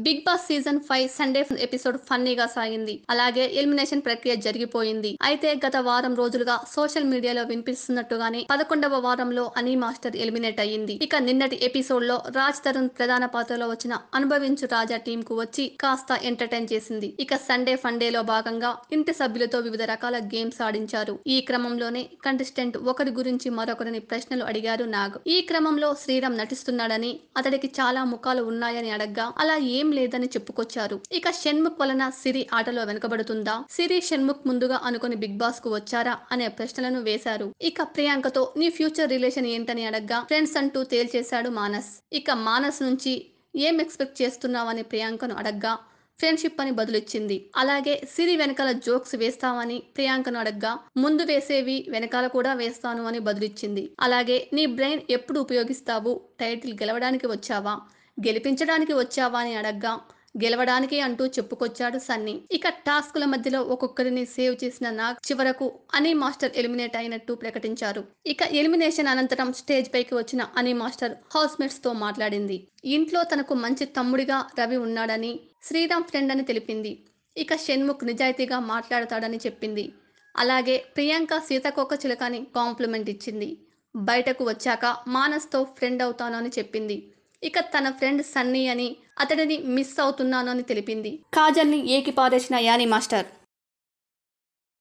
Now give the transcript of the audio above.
big Boss season five Sunday episode ఫన్నీగా సాగింది అలాగే ఎలిమినేషన్ ప్రక్రియ జరిగిపోయింది అయితే గత వారం రోజులుగా సోషల్ మీడియాలో వినిపిస్తున్నట్టుగానే పదకొండవ వారంలో అనీ మాస్టర్ ఎలిమినేట్ అయ్యింది ఇక నిన్నటి ఎపిసోడ్ లో రాజ్ తరుణ్ ప్రధాన పాత్రలో వచ్చిన అనుభవించు రాజా టీం కు వచ్చి కాస్త ఎంటర్టైన్ చేసింది ఇక సండే ఫండేలో భాగంగా ఇంటి సభ్యులతో వివిధ రకాల గేమ్స్ ఆడించారు ఈ క్రమంలోనే కంటెస్టెంట్ ఒకరి గురించి మరొకరిని ప్రశ్నలు అడిగారు నాగ్ ఈ క్రమంలో శ్రీరామ్ నటిస్తున్నాడని అతడికి చాలా ముఖాలు ఉన్నాయని అడగ్గా అలా ఏం లేదని చెప్పుకొచ్చారు ఇక షణ్ముఖ్ వలన సిరి ఆటలో వెనుకబడుతుందా సిరి షణ్ముఖ్ ముందుగా అనుకుని బిగ్ బాస్ కు వచ్చారా అనే ప్రశ్నలను వేశారు ఇక ప్రియాంకతో నీ ఫ్యూచర్ రిలేషన్ ఏంటని అడగ్గా ఫ్రెండ్స్ అంటూ తేల్చేశాడు మానస్ ఇక మానస్ నుంచి ఏం ఎక్స్పెక్ట్ చేస్తున్నావని ప్రియాంకను అడగ్గా ఫ్రెండ్షిప్ అని బదులిచ్చింది అలాగే సిరి వెనకాల జోక్స్ వేస్తావని ప్రియాంకను అడగ్గా ముందు వేసేవి వెనకాల కూడా వేస్తాను అని బదులిచ్చింది అలాగే నీ బ్రెయిన్ ఎప్పుడు ఉపయోగిస్తావు టైటిల్ గెలవడానికి వచ్చావా గెలిపించడానికి వచ్చావా అని అడగ్గా గెలవడానికి అంటూ చెప్పుకొచ్చాడు సన్నీ ఇక టాస్కుల మధ్యలో ఒక్కొక్కరిని సేవ్ చేసిన నాగ్ చివరకు అనీ మాస్టర్ ఎలిమినేట్ అయినట్టు ప్రకటించారు ఇక ఎలిమినేషన్ అనంతరం స్టేజ్ పైకి వచ్చిన అనీ మాస్టర్ హౌస్ మేట్స్ తో మాట్లాడింది ఇంట్లో తనకు మంచి తమ్ముడిగా రవి ఉన్నాడని శ్రీరామ్ ఫ్రెండ్ అని తెలిపింది ఇక షణ్ముఖ్ నిజాయితీగా మాట్లాడతాడని చెప్పింది అలాగే ప్రియాంక సీతకొక చిలకని కాంప్లిమెంట్ ఇచ్చింది బయటకు వచ్చాక మానస్తో ఫ్రెండ్ అవుతాను అని చెప్పింది ఇక తన ఫ్రెండ్ సన్నీ అని అతడిని మిస్ అవుతున్నాను అని తెలిపింది కాజల్ని ఏకి పారేసిన యానీ మాస్టర్